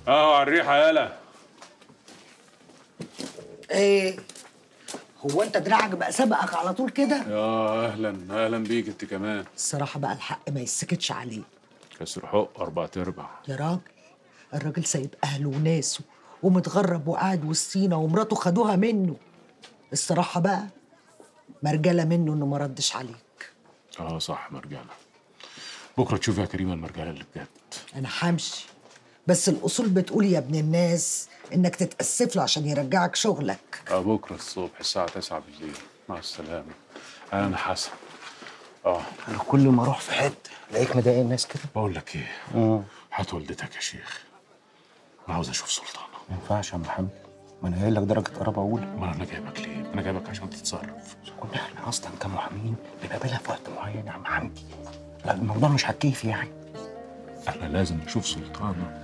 اهو على الريحه يالا ايه هو انت دراعك بقى سبقك على طول كده يا اهلا اهلا بيك انت كمان الصراحه بقى الحق ما يسكتش عليه كسر حق اربع ارباع يا راجل الراجل سايب اهله وناسه ومتغرب وقاعد وسطينا ومراته خدوها منه الصراحه بقى مرجله منه انه ما ردش عليك اه صح مرجانه بكره تشوفي يا كريمه المرجله اللي بجد انا همشي بس الاصول بتقول يا ابن الناس انك تتاسف له عشان يرجعك شغلك اه بكره الصبح الساعه 9 بالليل مع السلامه انا حسن اه انا كل ما اروح في حته الاقيك مضايق الناس كده بقول لك ايه هات والدتك يا شيخ انا عاوز اشوف سلطانه ما ينفعش يا محمد ما انا قايل لك درجه قرابه اولى ما انا جايبك ليه انا جايبك عشان تتصرف كنا احنا اصلا كمحامين بنقابلها في وقت معين يا عم حمدي لا الموضوع مش هتكيف يعني احنا لازم نشوف سلطانه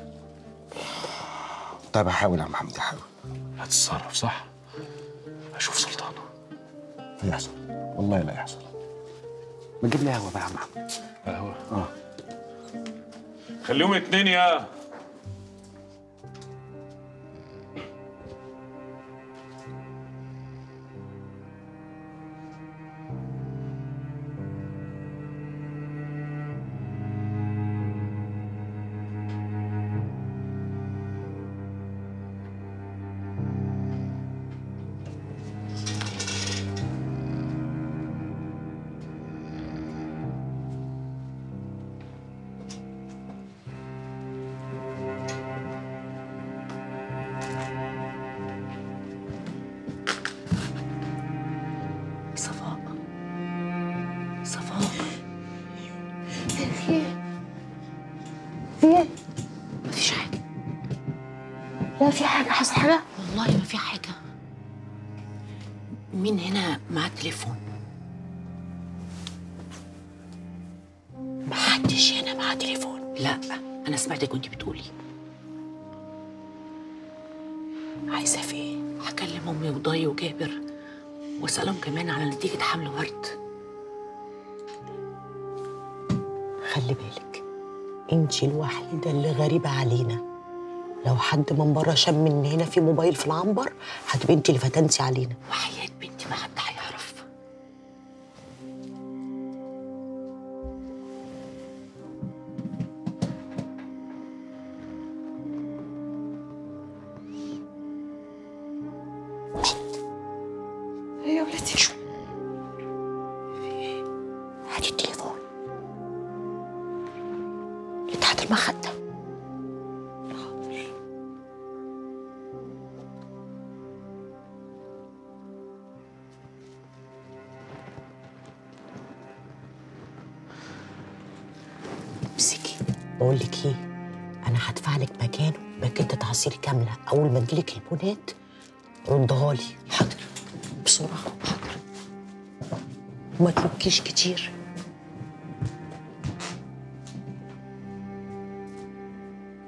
طيب هحاول يا عم حمدي هحاول هتتصرف صح اشوف سلطانه يحصل والله لا يحصل ما تجيب لي قهوه بقى يا عم حمدي قهوه اه خليهم اتنين يا صفاء صفاء في ايه؟ في ايه؟ مفيش حاجة لا في حاجة حصل حاجة؟ والله ما في حاجة مين هنا معاه تليفون؟ محدش هنا معاه تليفون لا أنا سمعتك وأنت بتقولي عايزة في إيه؟ هكلم أمي وضاي وجابر وأسألهم كمان على نتيجة حمل ورد خلي بالك انت الوحيدة اللي غريبة علينا لو حد من بره شم ان هنا في موبايل في العنبر هتبقي انت اللي فتنتي علينا وحياة بنتي ما حد هيعرف ايه يا ولادي شو؟ هاتي التليفون اللي تحت المخدة امسكي بقول لك ايه انا هدفع لك مكانه باكيتة عصير كاملة اول ما تجيلك البونات ردها لي حاضر بسرعة حاضر وما تبكيش كتير